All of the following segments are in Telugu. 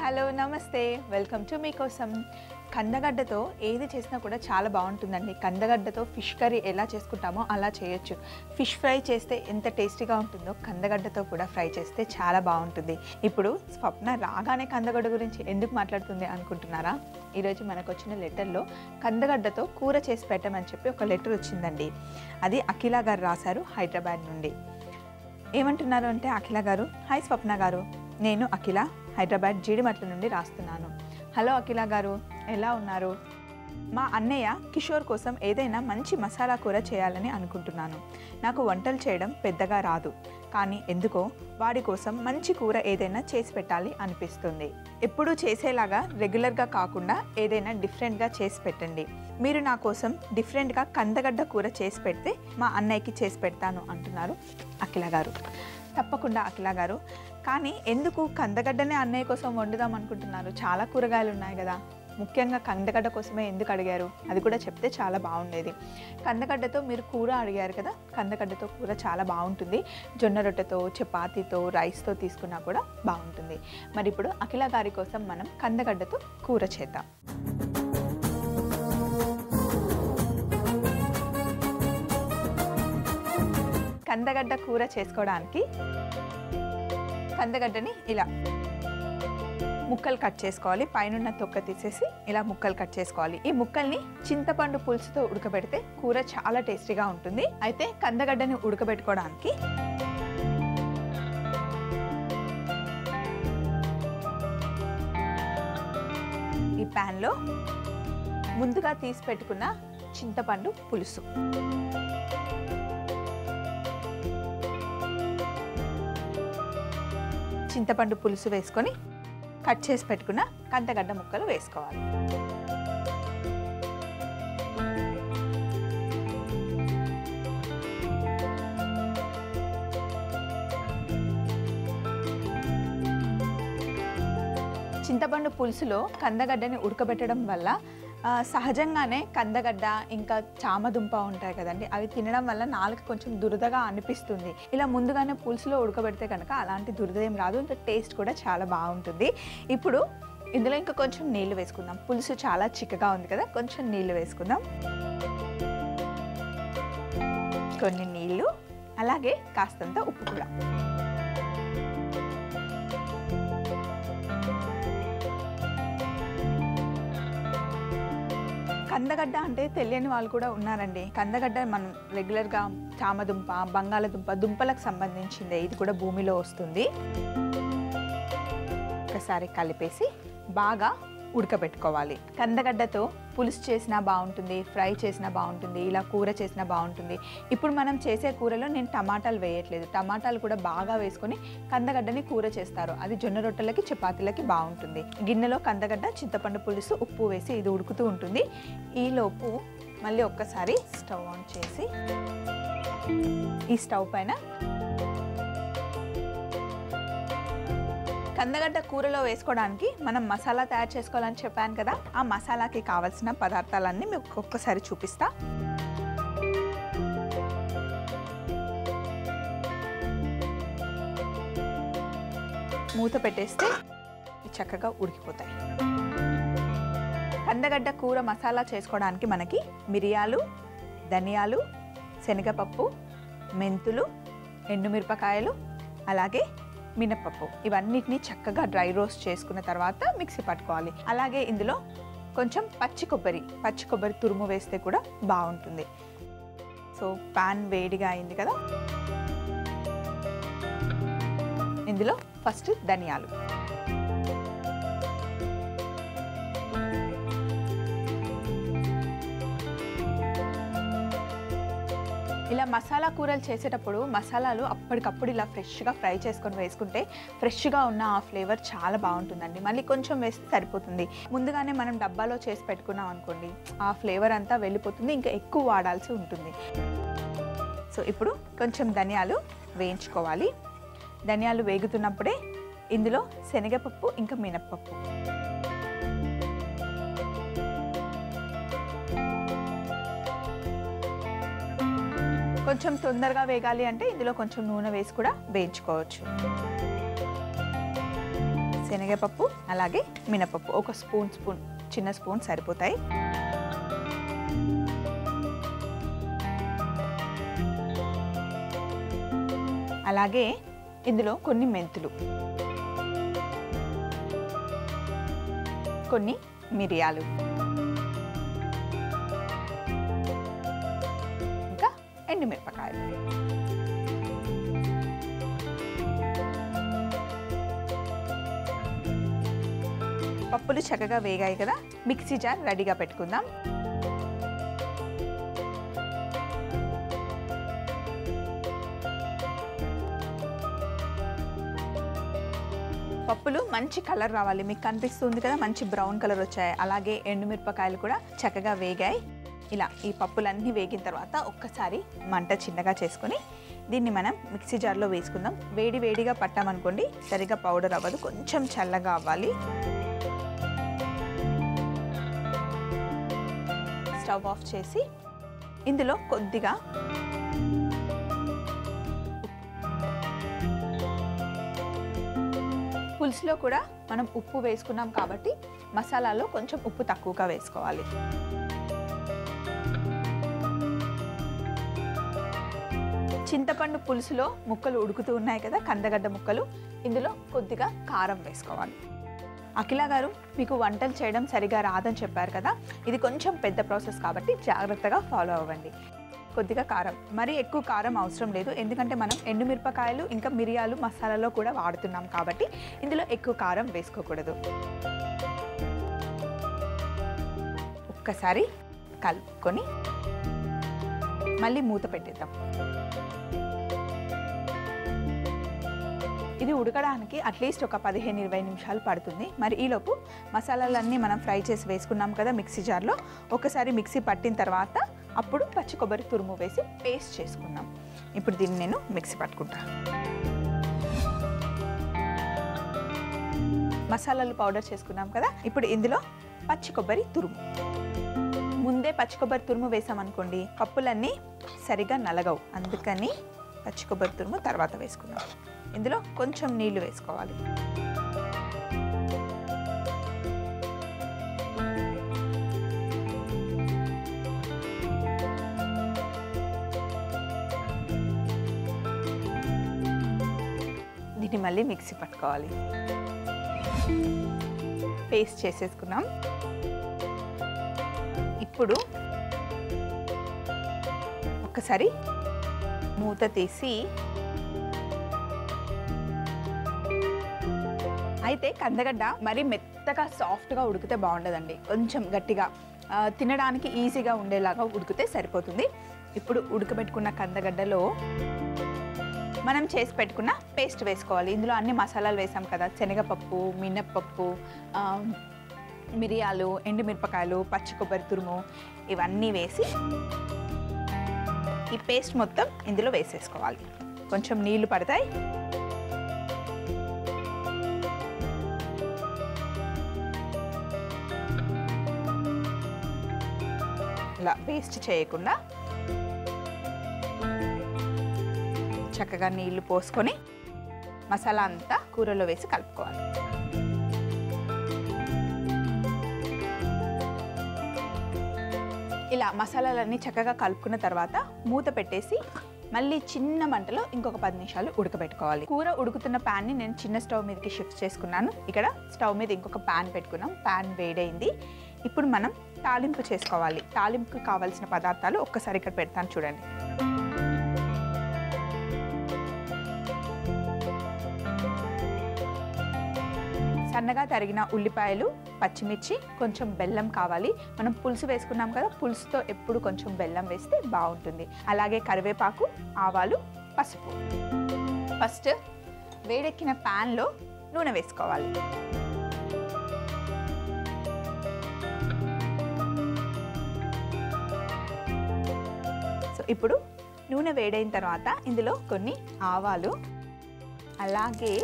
హలో నమస్తే వెల్కమ్ టు మీకోసం కందగడ్డతో ఏది చేసినా కూడా చాలా బాగుంటుందండి కందగడ్డతో ఫిష్ కర్రీ ఎలా చేసుకుంటామో అలా చేయొచ్చు ఫిష్ ఫ్రై చేస్తే ఎంత టేస్టీగా ఉంటుందో కందగడ్డతో కూడా ఫ్రై చేస్తే చాలా బాగుంటుంది ఇప్పుడు స్వప్న రాగానే కందగడ్డ గురించి ఎందుకు మాట్లాడుతుంది అనుకుంటున్నారా ఈరోజు మనకు వచ్చిన లెటర్లో కందగడ్డతో కూర చేసి పెట్టమని చెప్పి ఒక లెటర్ వచ్చిందండి అది అఖిల గారు రాశారు హైదరాబాద్ నుండి ఏమంటున్నారు అంటే అఖిల గారు హాయ్ స్వప్న గారు నేను అఖిల హైదరాబాద్ జీడిమట్ల నుండి రాస్తున్నాను హలో అఖిల గారు ఎలా ఉన్నారు మా అన్నయ్య కిషోర్ కోసం ఏదైనా మంచి మసాలా కూర చేయాలని అనుకుంటున్నాను నాకు వంటలు చేయడం పెద్దగా రాదు కానీ ఎందుకో వాడి కోసం మంచి కూర ఏదైనా చేసి పెట్టాలి అనిపిస్తుంది ఎప్పుడూ చేసేలాగా రెగ్యులర్గా కాకుండా ఏదైనా డిఫరెంట్గా చేసి పెట్టండి మీరు నా కోసం డిఫరెంట్గా కందగడ్డ కూర చేసి పెడితే మా అన్నయ్యకి చేసి పెడతాను అంటున్నారు అఖిల గారు తప్పకుండా అఖిల గారు కానీ ఎందుకు కందగడ్డనే అన్నయ్య కోసం వండుదాం అనుకుంటున్నారు చాలా కూరగాయలు ఉన్నాయి కదా ముఖ్యంగా కందగడ్డ కోసమే ఎందుకు అడిగారు అది కూడా చెప్తే చాలా బాగుండేది కందగడ్డతో మీరు కూర అడిగారు కదా కందగడ్డతో కూర చాలా బాగుంటుంది జొన్న రొట్టెతో చపాతీతో రైస్తో తీసుకున్నా కూడా బాగుంటుంది మరి ఇప్పుడు అఖిల గారి కోసం మనం కందగడ్డతో కూర చేద్దాం కందగడ్డ కూర చేసుకోవడానికి కందగడ్డని ఇలా ముక్కలు కట్ చేసుకోవాలి పైన తొక్క తీసేసి ఇలా ముక్కలు కట్ చేసుకోవాలి ఈ ముక్కల్ని చింతపండు పులుసుతో ఉడకబెడితే కూర చాలా టేస్టీగా ఉంటుంది అయితే కందగడ్డని ఉడకబెట్టుకోవడానికి ఈ ప్యాన్లో ముందుగా తీసి పెట్టుకున్న చింతపండు పులుసు చింతపండు పులుసు వేసుకొని కట్ చేసి పెట్టుకున్న కందగడ్డ ముక్కలు వేసుకోవాలి చింతపండు పులుసులో కందగడ్డని ఉడకబెట్టడం వల్ల ఆ, సహజంగానే కందగడ్డ ఇంకా చామదుంప ఉంటాయి కదండి అవి తినడం వల్ల నాలుక కొంచెం దురదగా అనిపిస్తుంది ఇలా ముందుగానే పులుసులో ఉడకబెడితే కనుక అలాంటి దురద ఏం రాదు ఇంకా టేస్ట్ కూడా చాలా బాగుంటుంది ఇప్పుడు ఇందులో ఇంకా కొంచెం నీళ్లు వేసుకుందాం పులుసు చాలా చిక్కగా ఉంది కదా కొంచెం నీళ్లు వేసుకుందాం కొన్ని నీళ్లు అలాగే కాస్తంత ఉప్పు కూడా కందగడ్డ అంటే తెలియని వాళ్ళు కూడా ఉన్నారండి కందగడ్డ మనం రెగ్యులర్గా చామదుంప బంగాళదుంప దుంపలకు సంబంధించిందే ఇది కూడా భూమిలో వస్తుంది ఒకసారి కలిపేసి బాగా ఉడకబెట్టుకోవాలి కందగడ్డతో పులుసు చేసినా బాగుంటుంది ఫ్రై చేసినా బాగుంటుంది ఇలా కూర చేసినా బాగుంటుంది ఇప్పుడు మనం చేసే కూరలో నేను టమాటాలు వేయట్లేదు టమాటాలు కూడా బాగా వేసుకొని కందగడ్డని కూర చేస్తారు అది జొన్న రొట్టెలకి చపాతీలకి బాగుంటుంది గిన్నెలో కందగడ్డ చింతపండు పులుసు ఉప్పు వేసి ఇది ఉడుకుతూ ఉంటుంది ఈలోపు మళ్ళీ ఒక్కసారి స్టవ్ ఆన్ చేసి ఈ స్టవ్ పైన కందగడ్డ కూరలో వేసుకోవడానికి మనం మసాలా తయారు చేసుకోవాలని చెప్పాను కదా ఆ మసాలాకి కావాల్సిన పదార్థాలన్నీ మీకు ఒక్కసారి చూపిస్తా మూత పెట్టేస్తే చక్కగా ఉడికిపోతాయి కందగడ్డ కూర మసాలా చేసుకోవడానికి మనకి మిరియాలు ధనియాలు శనగపప్పు మెంతులు ఎండుమిరపకాయలు అలాగే మినపప్పు ఇవన్నిటిని చక్కగా డ్రై రోస్ట్ చేసుకున్న తర్వాత మిక్సీ పట్టుకోవాలి అలాగే ఇందులో కొంచెం పచ్చి కొబ్బరి పచ్చి కొబ్బరి తురుము వేస్తే కూడా బాగుంటుంది సో పాన్ వేడిగా అయింది కదా ఇందులో ఫస్ట్ ధనియాలు ఇలా మసాలా కూరలు చేసేటప్పుడు మసాలాలు అప్పటికప్పుడు ఇలా ఫ్రెష్గా ఫ్రై చేసుకొని వేసుకుంటే ఫ్రెష్గా ఉన్న ఆ ఫ్లేవర్ చాలా బాగుంటుందండి మళ్ళీ కొంచెం వేస్తే సరిపోతుంది ముందుగానే మనం డబ్బాలో చేసి పెట్టుకున్నాం అనుకోండి ఆ ఫ్లేవర్ అంతా వెళ్ళిపోతుంది ఇంకా ఎక్కువ వాడాల్సి ఉంటుంది సో ఇప్పుడు కొంచెం ధనియాలు వేయించుకోవాలి ధనియాలు వేగుతున్నప్పుడే ఇందులో శనగపప్పు ఇంకా మినప్పప్పు కొంచెం తొందరగా వేగాలి అంటే ఇందులో కొంచెం నూనె వేసి కూడా వేయించుకోవచ్చు శనగపప్పు అలాగే మినపప్పు ఒక స్పూన్ స్పూన్ చిన్న స్పూన్ సరిపోతాయి అలాగే ఇందులో కొన్ని మెంతులు కొన్ని మిరియాలు ఇంకా ఎండుమిరపకాయలు పప్పులు చక్కగా వేగాయి కదా మిక్సీ జార్ రెడీగా పెట్టుకుందాం పప్పులు మంచి కలర్ రావాలి మీకు కనిపిస్తుంది కదా మంచి బ్రౌన్ కలర్ వచ్చాయి అలాగే ఎండుమిరపకాయలు కూడా చక్కగా వేగాయి ఇలా ఈ పప్పులన్నీ వేగిన తర్వాత ఒక్కసారి మంట చిన్నగా చేసుకొని దీన్ని మనం మిక్సీ జార్లో వేసుకుందాం వేడి వేడిగా పట్టామనుకోండి సరిగా పౌడర్ అవ్వదు కొంచెం చల్లగా అవ్వాలి స్టవ్ ఆఫ్ చేసి ఇందులో కొద్దిగా పులుసులో కూడా మనం ఉప్పు వేసుకున్నాం కాబట్టి మసాలాలో కొంచెం ఉప్పు తక్కువగా వేసుకోవాలి చింతపండు పులుసులో ముక్కలు ఉడుకుతూ ఉన్నాయి కదా కందగడ్డ ముక్కలు ఇందులో కొద్దిగా కారం వేసుకోవాలి అఖిల గారు మీకు వంటలు చేయడం సరిగా రాదని చెప్పారు కదా ఇది కొంచెం పెద్ద ప్రాసెస్ కాబట్టి జాగ్రత్తగా ఫాలో అవ్వండి కొద్దిగా కారం మరీ ఎక్కువ కారం అవసరం లేదు ఎందుకంటే మనం ఎండుమిరపకాయలు ఇంకా మిరియాలు మసాలాలో కూడా వాడుతున్నాం కాబట్టి ఇందులో ఎక్కువ కారం వేసుకోకూడదు ఒక్కసారి కలుపుకొని మళ్ళీ మూత పెట్టేద్దాం ఇది ఉడకడానికి అట్లీస్ట్ ఒక పదిహేను ఇరవై నిమిషాలు పడుతుంది మరి ఈలోపు మసాలాలన్నీ మనం ఫ్రై చేసి వేసుకున్నాం కదా మిక్సీ జార్లో ఒకసారి మిక్సీ పట్టిన తర్వాత అప్పుడు పచ్చి కొబ్బరి తురుము వేసి పేస్ట్ చేసుకుందాం ఇప్పుడు దీన్ని నేను మిక్సీ పట్టుకుంటా మసాలాలు పౌడర్ చేసుకున్నాం కదా ఇప్పుడు ఇందులో పచ్చి కొబ్బరి తురుము ముందే పచ్చి కొబ్బరి తురుము వేసామనుకోండి పప్పులన్నీ సరిగా నలగవు అందుకని పచ్చి కొబ్బరి తురుము తర్వాత వేసుకుందాం ఇందులో కొంచెం నీళ్లు వేసుకోవాలి దీన్ని మళ్ళీ మిక్సీ పట్టుకోవాలి పేస్ట్ చేసేసుకున్నాం ఇప్పుడు ఒక్కసారి మూత తీసి అయితే కందగడ్డ మరి మెత్తగా సాఫ్ట్గా ఉడికితే బాగుండదండి కొంచెం గట్టిగా ఆ, తినడానికి ఈజీగా ఉండేలాగా ఉడికితే సరిపోతుంది ఇప్పుడు ఉడకబెట్టుకున్న కందగడ్డలో మనం చేసి పెట్టుకున్న పేస్ట్ వేసుకోవాలి ఇందులో అన్ని మసాలాలు వేసాం కదా శనగపప్పు మినప్పప్పు ఆ, మిరియాలు ఎండుమిరపకాయలు పచ్చి కొబ్బరి తురుము ఇవన్నీ వేసి ఈ పేస్ట్ మొత్తం ఇందులో వేసేసుకోవాలి కొంచెం నీళ్లు పడతాయి ఇలా వేస్ట్ చేయకుండా చక్కగా నీళ్లు పోసుకొని మసాలా అంతా కూరలో వేసి కలుపుకోవాలి ఇలా మసాలాలన్నీ చక్కగా కలుపుకున్న తర్వాత మూత పెట్టేసి మళ్ళీ చిన్న మంటలో ఇంకొక పది నిమిషాలు ఉడకబెట్టుకోవాలి కూర ఉడుకుతున్న ప్యాన్ని నేను చిన్న స్టవ్ మీదకి షిఫ్ట్ చేసుకున్నాను ఇక్కడ స్టవ్ మీద ఇంకొక ప్యాన్ పెట్టుకున్నాం ప్యాన్ వేడైంది ఇప్పుడు మనం తాలింపు చేసుకోవాలి తాలింపుకి కావాల్సిన పదార్థాలు ఒక్కసారి ఇక్కడ పెడతాను చూడండి సన్నగా తరిగిన ఉల్లిపాయలు పచ్చిమిర్చి కొంచెం బెల్లం కావాలి మనం పులుసు వేసుకున్నాం కదా పులుసుతో ఎప్పుడు కొంచెం బెల్లం వేస్తే బాగుంటుంది అలాగే కరివేపాకు ఆవాలు పసుపు ఫస్ట్ వేడెక్కిన ప్యాన్లో నూనె వేసుకోవాలి సో ఇప్పుడు నూనె వేడైన తర్వాత ఇందులో కొన్ని ఆవాలు అలాగే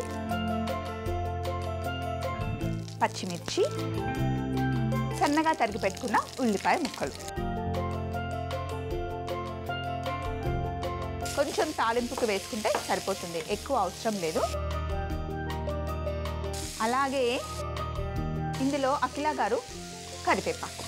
పచ్చిమిర్చి సన్నగా తరిగి పెట్టుకున్న ఉల్లిపాయ ముక్కలు కొంచెం తాలింపుకు వేసుకుంటే సరిపోతుంది ఎక్కువ అవసరం లేదు అలాగే ఇందులో అఖిల గారు కరివేపాకు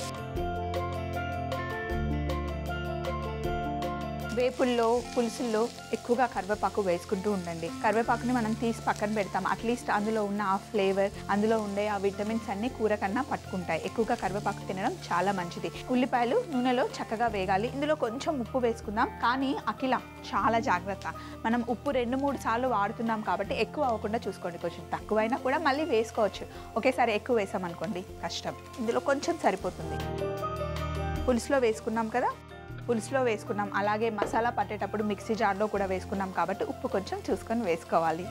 వేపుల్లో పులుసుల్లో ఎక్కువగా కరివేపాకు వేసుకుంటూ ఉండండి కరివేపాకుని మనం తీసి పక్కన పెడతాం అట్లీస్ట్ అందులో ఉన్న ఆ ఫ్లేవర్ అందులో ఉండే ఆ విటమిన్స్ అన్ని కూర కన్నా పట్టుకుంటాయి ఎక్కువగా కరివేపాకు తినడం చాలా మంచిది ఉల్లిపాయలు నూనెలో చక్కగా వేగాలి ఇందులో కొంచెం ఉప్పు వేసుకుందాం కానీ అఖిల చాలా జాగ్రత్త మనం ఉప్పు రెండు మూడు సార్లు వాడుతున్నాం కాబట్టి ఎక్కువ అవ్వకుండా చూసుకోండి కొంచెం తక్కువైనా కూడా మళ్ళీ వేసుకోవచ్చు ఒకేసారి ఎక్కువ వేసామనుకోండి కష్టం ఇందులో కొంచెం సరిపోతుంది పులుసులో వేసుకున్నాం కదా పులుసులో వేసుకున్నాం అలాగే మసాలా పట్టేటప్పుడు మిక్సీ జార్లో కూడా వేసుకున్నాం కాబట్టి ఉప్పు కొంచెం చూసుకొని వేసుకోవాలి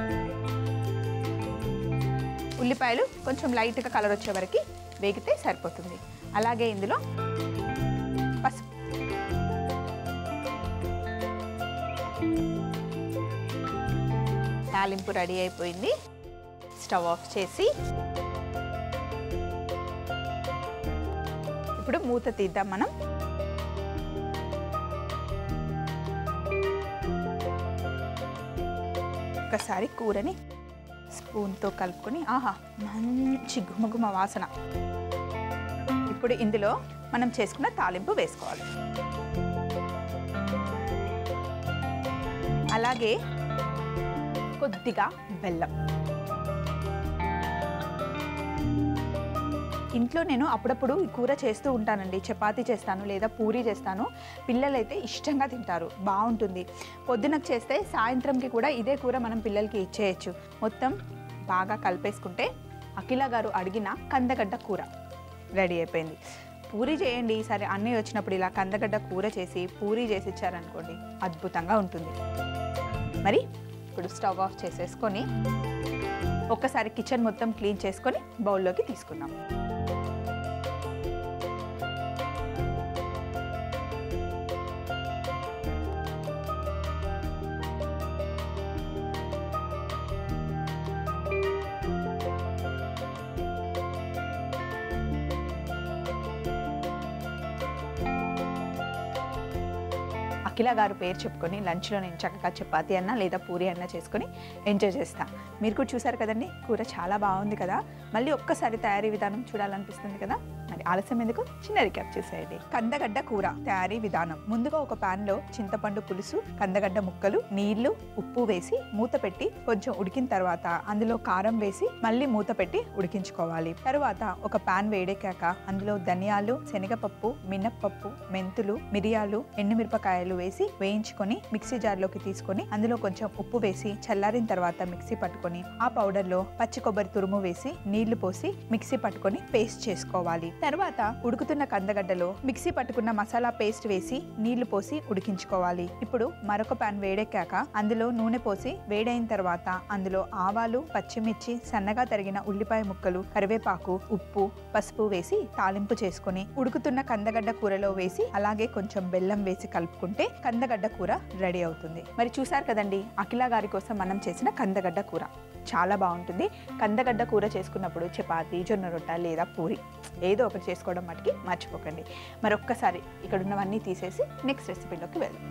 ఉల్లిపాయలు కొంచెం లైట్గా కలర్ వచ్చే వరకు వేగితే సరిపోతుంది అలాగే ఇందులో పసుపు తాలింపు రెడీ అయిపోయింది స్టవ్ ఆఫ్ చేసి ఇప్పుడు మూత తీద్దాం మనం ఒక్కసారి కూరని స్పూన్తో కలుపుకొని ఆహా మంచి గుమగుమ వాసన ఇప్పుడు ఇందులో మనం చేసుకున్న తాలింపు వేసుకోవాలి అలాగే కొద్దిగా బెల్లం ఇంట్లో నేను అప్పుడప్పుడు ఈ కూర చేస్తూ ఉంటానండి చపాతీ చేస్తాను లేదా పూరీ చేస్తాను పిల్లలైతే ఇష్టంగా తింటారు బాగుంటుంది పొద్దునకు చేస్తే సాయంత్రంకి కూడా ఇదే కూర మనం పిల్లలకి ఇచ్చేయచ్చు మొత్తం బాగా కలిపేసుకుంటే అఖిల గారు అడిగిన కందగడ్డ కూర రెడీ అయిపోయింది పూరీ చేయండి ఈసారి అన్నీ వచ్చినప్పుడు ఇలా కందగడ్డ కూర చేసి పూరీ చేసి ఇచ్చారనుకోండి అద్భుతంగా ఉంటుంది మరి ఇప్పుడు స్టవ్ ఆఫ్ చేసేసుకొని ఒక్కసారి కిచెన్ మొత్తం క్లీన్ చేసుకొని బౌల్లోకి తీసుకుందాం అఖిల గారు పేరు చెప్పుకొని లంచ్లో నేను చక్కగా చపాతీ అన్న లేదా పూరి అన్న చేసుకొని ఎంజాయ్ చేస్తా మీరు కూడా చూసారు కదండి కూర చాలా బాగుంది కదా మళ్ళీ ఒక్కసారి తయారీ విధానం చూడాలనిపిస్తుంది కదా మరి ఆలస్యం ఎందుకు చిన్న రికాప్ చూసేయండి కందగడ్డ కూర తయారీ విధానం ముందుగా ఒక pan లో చింతపండు పులుసు కందగడ్డ ముక్కలు నీళ్లు ఉప్పు వేసి మూత పెట్టి కొంచెం ఉడికిన తర్వాత అందులో కారం వేసి మళ్ళీ మూత పెట్టి ఉడికించుకోవాలి తరువాత ఒక పాన్ వేడెక్కాక అందులో ధనియాలు శనగపప్పు మినప్పప్పు మెంతులు మిరియాలు ఎండుమిరపకాయలు వేసి వేయించుకొని మిక్సీ జార్లోకి తీసుకొని అందులో కొంచెం ఉప్పు వేసి చల్లారిన తర్వాత మిక్సీ పట్టుకొని ఆ పౌడర్ లో పచ్చి కొబ్బరి తురుము వేసి నీళ్లు పోసి మిక్సీ పట్టుకొని పేస్ట్ చేసుకోవాలి తర్వాత ఉడుకుతున్న కందగడ్డలో మిక్సీ పట్టుకున్న మసాలా పేస్ట్ వేసి నీళ్లు పోసి ఉడికించుకోవాలి ఇప్పుడు మరొక పాన్ వేడెక్కాక అందులో నూనె పోసి వేడైన తర్వాత అందులో ఆవాలు పచ్చిమిర్చి సన్నగా తరిగిన ఉల్లిపాయ ముక్కలు కరివేపాకు ఉప్పు పసుపు వేసి తాలింపు చేసుకొని ఉడుకుతున్న కందగడ్డ కూరలో వేసి అలాగే కొంచెం బెల్లం వేసి కలుపుకుంటే కందగడ్డ కూర రెడీ అవుతుంది మరి చూసారు కదండి అఖిల గారి కోసం మనం చేసిన కందగడ్డ కూర చాలా బాగుంటుంది కందగడ్డ కూర చేసుకున్నప్పుడు చపాతి జొన్న రొట్ట లేదా పూరి ఏదో ఒకటి చేసుకోవడం మటుకి మర్చిపోకండి మరి ఒక్కసారి ఇక్కడ ఉన్నవన్నీ తీసేసి నెక్స్ట్ రెసిపీలోకి వెళ్దాం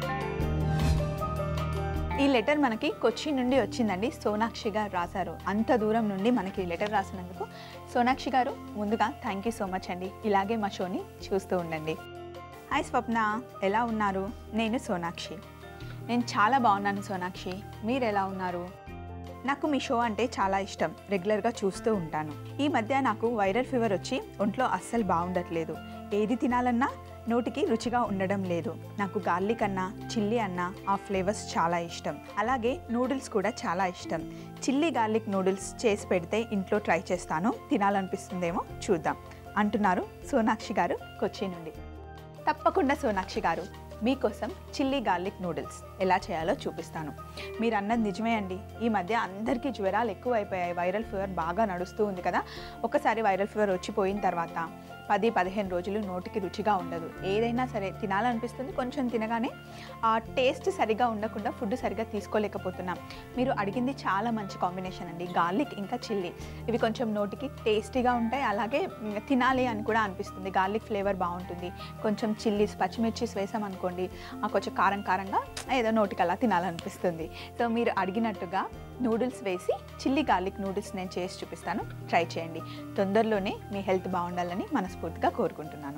ఈ లెటర్ మనకి కొచ్చి నుండి వచ్చిందండి సోనాక్షి గారు రాశారు అంత దూరం నుండి మనకి ఈ లెటర్ రాసినందుకు సోనాక్షి గారు ముందుగా థ్యాంక్ యూ సో మచ్ అండి ఇలాగే మా షోని చూస్తూ ఉండండి హాయ్ స్వప్న ఎలా ఉన్నారు నేను సోనాక్షి నేను చాలా బాగున్నాను సోనాక్షి మీరు ఎలా ఉన్నారు నాకు మీ షో అంటే చాలా ఇష్టం రెగ్యులర్గా చూస్తూ ఉంటాను ఈ మధ్య నాకు వైరల్ ఫీవర్ వచ్చి ఒంట్లో అస్సలు బాగుండట్లేదు ఏది తినాలన్నా నోటికి రుచిగా ఉండడం లేదు నాకు గార్లిక్ అన్నా చిల్లీ అన్నా ఆ ఫ్లేవర్స్ చాలా ఇష్టం అలాగే నూడిల్స్ కూడా చాలా ఇష్టం చిల్లీ గార్లిక్ నూడిల్స్ చేసి పెడితే ఇంట్లో ట్రై చేస్తాను తినాలనిపిస్తుందేమో చూద్దాం అంటున్నారు సోనాక్షి గారు కొచ్చి నుండి తప్పకుండా సోనాక్షి గారు మీకోసం చిల్లీ గార్లిక్ నూడిల్స్ ఎలా చేయాలో చూపిస్తాను మీరు అన్నది నిజమే అండి ఈ మధ్య అందరికీ జ్వరాలు ఎక్కువ అయిపోయాయి వైరల్ ఫీవర్ బాగా నడుస్తూ ఉంది కదా ఒకసారి వైరల్ ఫీవర్ వచ్చిపోయిన తర్వాత పది పదిహేను రోజులు నోటికి రుచిగా ఉండదు ఏదైనా సరే తినాలనిపిస్తుంది కొంచెం తినగానే ఆ టేస్ట్ సరిగా ఉండకుండా ఫుడ్ సరిగా తీసుకోలేకపోతున్నాం మీరు అడిగింది చాలా మంచి కాంబినేషన్ అండి గార్లిక్ ఇంకా చిల్లీ ఇవి కొంచెం నోటికి టేస్టీగా ఉంటాయి అలాగే మ్, తినాలి అని కూడా అనిపిస్తుంది గార్లిక్ ఫ్లేవర్ బాగుంటుంది కొంచెం చిల్లీస్ పచ్చిమిర్చిస్ వేసాం అనుకోండి ఆ కొంచెం కారం కారంగా ఏదో నోటికి అలా తినాలనిపిస్తుంది సో మీరు అడిగినట్టుగా నూడిల్స్ వేసి చిల్లీ గార్లిక్ నూడిల్స్ నేను చేసి చూపిస్తాను ట్రై చేయండి తొందరలోనే మీ హెల్త్ బాగుండాలని మనస్ఫూర్తిగా కోరుకుంటున్నాను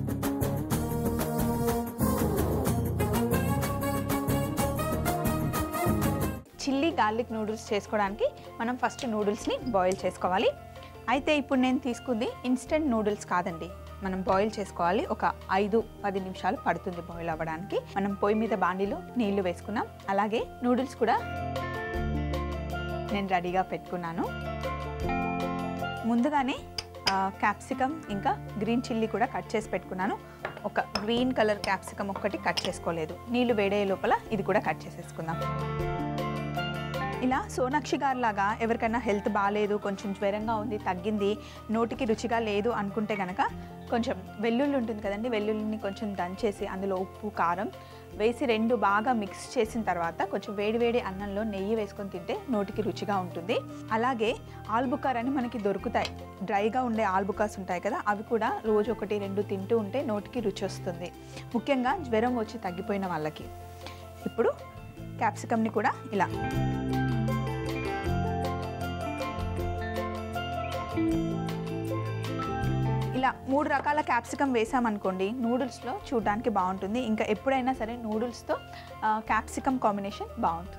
చిల్లీ గార్లిక్ నూడిల్స్ చేసుకోవడానికి మనం ఫస్ట్ నూడిల్స్ని బాయిల్ చేసుకోవాలి అయితే ఇప్పుడు నేను తీసుకుంది ఇన్స్టెంట్ నూడిల్స్ కాదండి మనం బాయిల్ చేసుకోవాలి ఒక ఐదు పది నిమిషాలు పడుతుంది బాయిల్ అవ్వడానికి మనం పొయ్యి మీద బాండీలో నీళ్లు వేసుకున్నాం అలాగే నూడిల్స్ కూడా నేను రెడీగా పెట్టుకున్నాను ముందుగానే క్యాప్సికమ్ ఇంకా గ్రీన్ చిల్లీ కూడా కట్ చేసి పెట్టుకున్నాను ఒక గ్రీన్ కలర్ క్యాప్సికమ్ ఒక్కటి కట్ చేసుకోలేదు నీళ్లు వేడయ్యే లోపల ఇది కూడా కట్ చేసేసుకుందాం ఇలా సోనాక్షి గారు లాగా ఎవరికైనా హెల్త్ బాగాలేదు కొంచెం జ్వరంగా ఉంది తగ్గింది నోటికి రుచిగా లేదు అనుకుంటే కనుక కొంచెం వెల్లుల్లి ఉంటుంది కదండి వెల్లుల్లిని కొంచెం దంచేసి అందులో ఉప్పు కారం వేసి రెండు బాగా మిక్స్ చేసిన తర్వాత కొంచెం వేడివేడి అన్నంలో నెయ్యి వేసుకొని తింటే నోటికి రుచిగా ఉంటుంది అలాగే ఆల్బుకార్ అని మనకి దొరుకుతాయి డ్రైగా ఉండే ఆల్బుకాస్ ఉంటాయి కదా అవి కూడా రోజు ఒకటి రెండు తింటూ ఉంటే నోటికి రుచి వస్తుంది ముఖ్యంగా జ్వరం వచ్చి తగ్గిపోయిన వాళ్ళకి ఇప్పుడు క్యాప్సికమ్ని కూడా ఇలా ఇలా మూడు రకాల క్యాప్సికమ్ వేసామనుకోండి నూడిల్స్లో చూడడానికి బాగుంటుంది ఇంకా ఎప్పుడైనా సరే నూడిల్స్తో క్యాప్సికమ్ కాంబినేషన్ బాగుంటుంది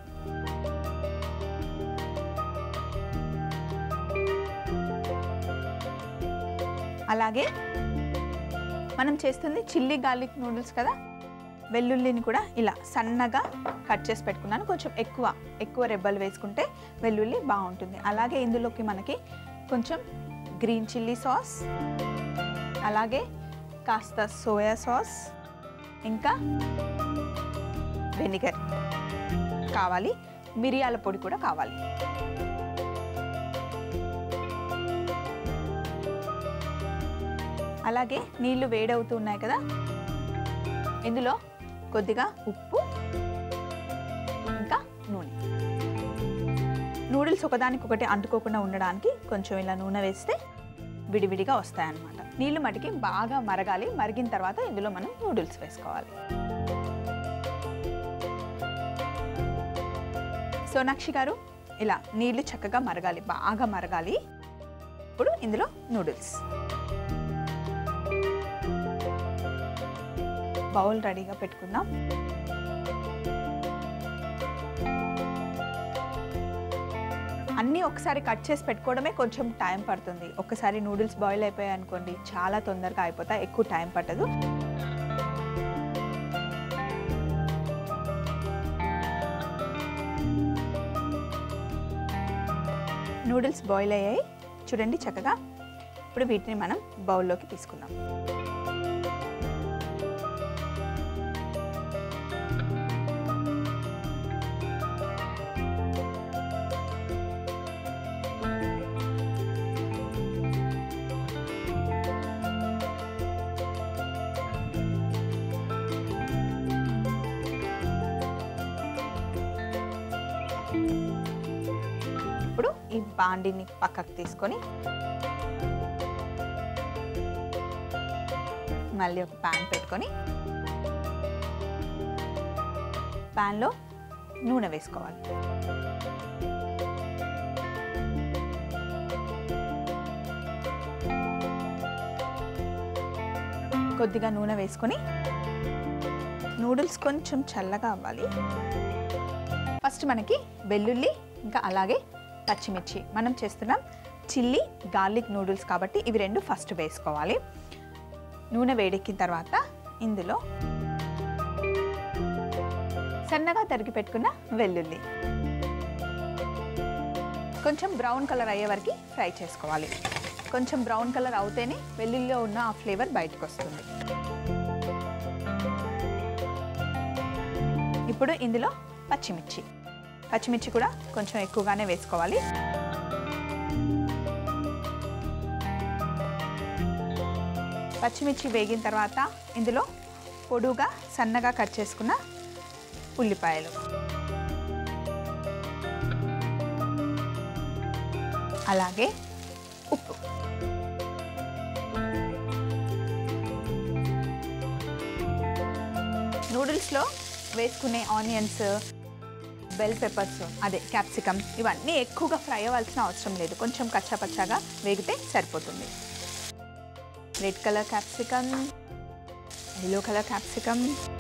అలాగే మనం చేస్తుంది చిల్లీ గార్లిక్ నూడిల్స్ కదా వెల్లుల్లిని కూడా ఇలా సన్నగా కట్ చేసి పెట్టుకున్నాను కొంచెం ఎక్కువ ఎక్కువ రెబ్బలు వేసుకుంటే వెల్లుల్లి బాగుంటుంది అలాగే ఇందులోకి మనకి కొంచెం గ్రీన్ చిల్లీ సాస్ అలాగే కాస్త సోయా సాస్ ఇంకా వెనిగర్ కావాలి మిరియాల పొడి కూడా కావాలి అలాగే నీళ్లు వేడవుతూ ఉన్నాయి కదా ఇందులో కొద్దిగా ఉప్పు ఇంకా నూనె నూడిల్స్ ఒకదానికొకటి అంటుకోకుండా ఉండడానికి కొంచెం ఇలా నూనె వేస్తే విడివిడిగా వస్తాయన్నమాట నీళ్లు మటుకి బాగా మరగాలి మరిగిన తర్వాత ఇందులో మనం నూడిల్స్ వేసుకోవాలి సోనాక్షి గారు ఇలా నీళ్లు చక్కగా మరగాలి బాగా మరగాలి ఇప్పుడు ఇందులో నూడిల్స్ బౌల్ రెడీగా పెట్టుకుందాం అన్నీ ఒకసారి కట్ చేసి పెట్టుకోవడమే కొంచెం టైం పడుతుంది ఒకసారి నూడిల్స్ బాయిల్ అయిపోయాయి అనుకోండి చాలా తొందరగా అయిపోతాయి ఎక్కువ టైం పట్టదు నూడిల్స్ బాయిల్ అయ్యాయి చూడండి చక్కగా ఇప్పుడు వీటిని మనం బౌల్లోకి తీసుకుందాం ఇప్పుడు ఈ బాండిని పక్కకు తీసుకొని మళ్ళీ ఒక ప్యాన్ పెట్టుకొని ప్యాన్లో నూనె వేసుకోవాలి కొద్దిగా నూనె వేసుకొని నూడిల్స్ కొంచెం చల్లగా అవ్వాలి ఫస్ట్ మనకి వెల్లుల్లి ఇంకా అలాగే పచ్చిమిర్చి మనం చేస్తున్నాం చిల్లీ గార్లిక్ నూడిల్స్ కాబట్టి ఇవి రెండు ఫస్ట్ వేసుకోవాలి నూనె వేడెక్కిన తర్వాత ఇందులో సన్నగా తరిగి పెట్టుకున్న వెల్లుల్లి కొంచెం బ్రౌన్ కలర్ అయ్యే వరకు ఫ్రై చేసుకోవాలి కొంచెం బ్రౌన్ కలర్ అవుతేనే వెల్లుల్లిలో ఉన్న ఆ ఫ్లేవర్ బయటకు వస్తుంది ఇప్పుడు ఇందులో పచ్చిమిర్చి పచ్చిమిర్చి కూడా కొంచెం ఎక్కువగానే వేసుకోవాలి పచ్చిమిర్చి వేగిన తర్వాత ఇందులో పొడుగా సన్నగా కట్ చేసుకున్న ఉల్లిపాయలు అలాగే ఉప్పు నూడిల్స్లో వేసుకునే ఆనియన్స్ బెల్ పెప్పర్స్ అదే క్యాప్సికమ్ ఇవన్నీ ఎక్కువగా ఫ్రై అవ్వాల్సిన అవసరం లేదు కొంచెం కచ్చాపచ్చాగా వేగితే సరిపోతుంది red colour capsicum yellow colour capsicum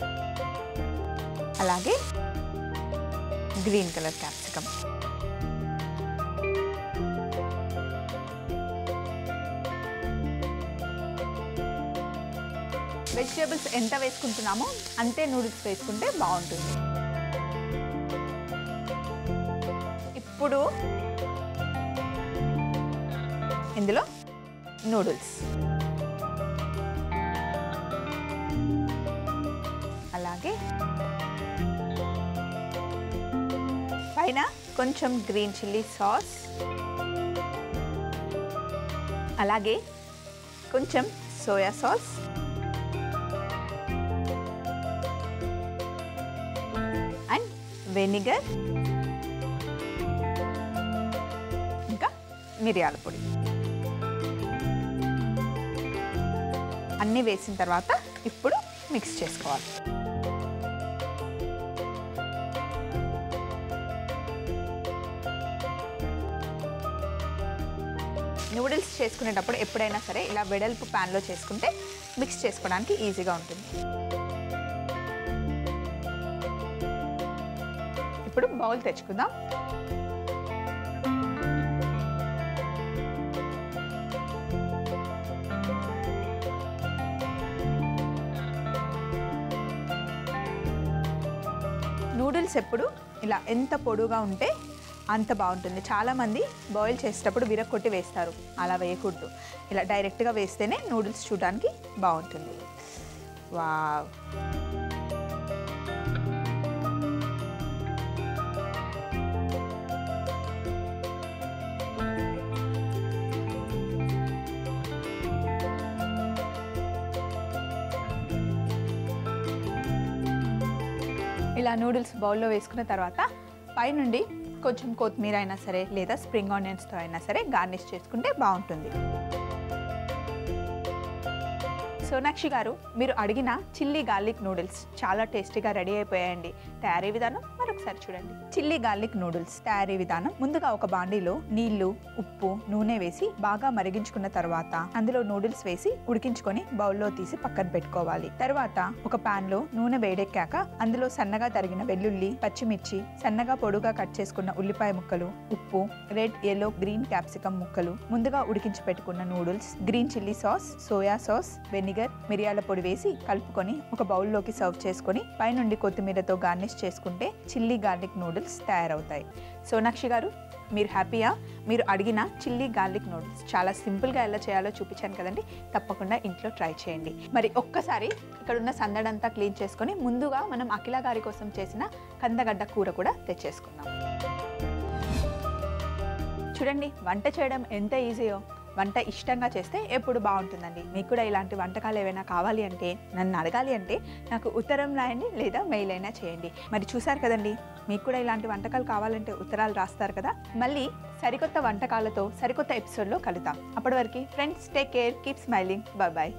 అలాగే గ్రీన్ కలర్ క్యాప్సికమ్ వెజిటేబుల్స్ ఎంత వేసుకుంటున్నామో అంతే నూడిల్స్ వేసుకుంటే బాగుంటుంది ఇప్పుడు ఇందులో నూడిల్స్ అలాగే పైన కొంచెం గ్రీన్ చిల్లీ సాస్ అలాగే కొంచెం సోయా సాస్ అండ్ వెనిగర్ ఇంకా మిరియాల పొడి అన్నీ వేసిన తర్వాత ఇప్పుడు మిక్స్ చేసుకోవాలి నూడిల్స్ చేసుకునేటప్పుడు ఎప్పుడైనా సరే ఇలా వెడల్పు ప్యాన్లో చేసుకుంటే మిక్స్ చేసుకోవడానికి ఈజీగా ఉంటుంది ఇప్పుడు బౌల్ తెచ్చుకుందాం నూడిల్స్ ఎప్పుడు ఇలా ఎంత పొడుగా ఉంటే అంత బాగుంటుంది చాలామంది బాయిల్ చేసేటప్పుడు విరక్కొట్టి వేస్తారు అలా వేయకూడదు ఇలా డైరెక్ట్గా వేస్తేనే నూడిల్స్ చూడడానికి బాగుంటుంది వావ్ ఇలా నూడిల్స్ బౌల్లో వేసుకున్న తర్వాత పైనుండి కొంచెం కొత్తిమీర అయినా సరే లేదా స్ప్రింగ్ ఆనియన్స్తో అయినా సరే గార్నిష్ చేసుకుంటే బాగుంటుంది సోనాక్షి గారు మీరు అడిగిన చిల్లీ గార్లిక్ నూడిల్స్ చాలా టేస్టీగా రెడీ అయిపోయాయండి తయారీ విధానం మరొకసారి చూడండి చిల్లీ గార్లిక్ నూడిల్స్ తయారీ విధానం ముందుగా ఒక బాండీలో నీళ్లు ఉప్పు నూనె వేసి బాగా మరిగించుకున్న తర్వాత అందులో నూడిల్స్ వేసి ఉడికించుకొని బౌల్లో తీసి పక్కన పెట్టుకోవాలి తర్వాత ఒక పాన్ లో నూనె వేడెక్కాక అందులో సన్నగా తరిగిన వెల్లుల్లి పచ్చిమిర్చి సన్నగా పొడుగా కట్ చేసుకున్న ఉల్లిపాయ ముక్కలు ఉప్పు రెడ్ ఎల్లో గ్రీన్ క్యాప్సికమ్ ముక్కలు ముందుగా ఉడికించి పెట్టుకున్న noodles green chilli sauce soya sauce vinegar మిరియాల పొడి వేసి కలుపుకొని ఒక బౌల్లోకి సర్వ్ చేసుకొని పైనుండి కొత్తిమీరతో గార్నిష్ చేసుకుంటే చిల్లీ గార్లిక్ నూడిల్స్ తయారవుతాయి సోనాక్షి గారు మీరు హ్యాపీయా మీరు అడిగిన చిల్లీ గార్లిక్ నూడిల్స్ చాలా సింపుల్గా ఎలా చేయాలో చూపించాను కదండి తప్పకుండా ఇంట్లో ట్రై చేయండి మరి ఒక్కసారి ఇక్కడ ఉన్న సందడంతా క్లీన్ చేసుకొని ముందుగా మనం అఖిల గారి కోసం చేసిన కందగడ్డ కూర కూడా తెచ్చేసుకుందాం చూడండి వంట చేయడం ఎంత ఈజీయో వంట ఇష్టంగా చేస్తే ఎప్పుడు బాగుంటుందండి మీకు కూడా ఇలాంటి వంటకాలు ఏవైనా కావాలి అంటే నన్ను అడగాలి అంటే నాకు ఉత్తరం రాయండి లేదా మెయిల్ అయినా చేయండి మరి చూసారు కదండి మీకు కూడా ఇలాంటి వంటకాలు కావాలంటే ఉత్తరాలు రాస్తారు కదా మళ్ళీ సరికొత్త వంటకాలతో సరికొత్త ఎపిసోడ్లో కలుద్దాం అప్పటి వరకు friends take care keep smiling bye bye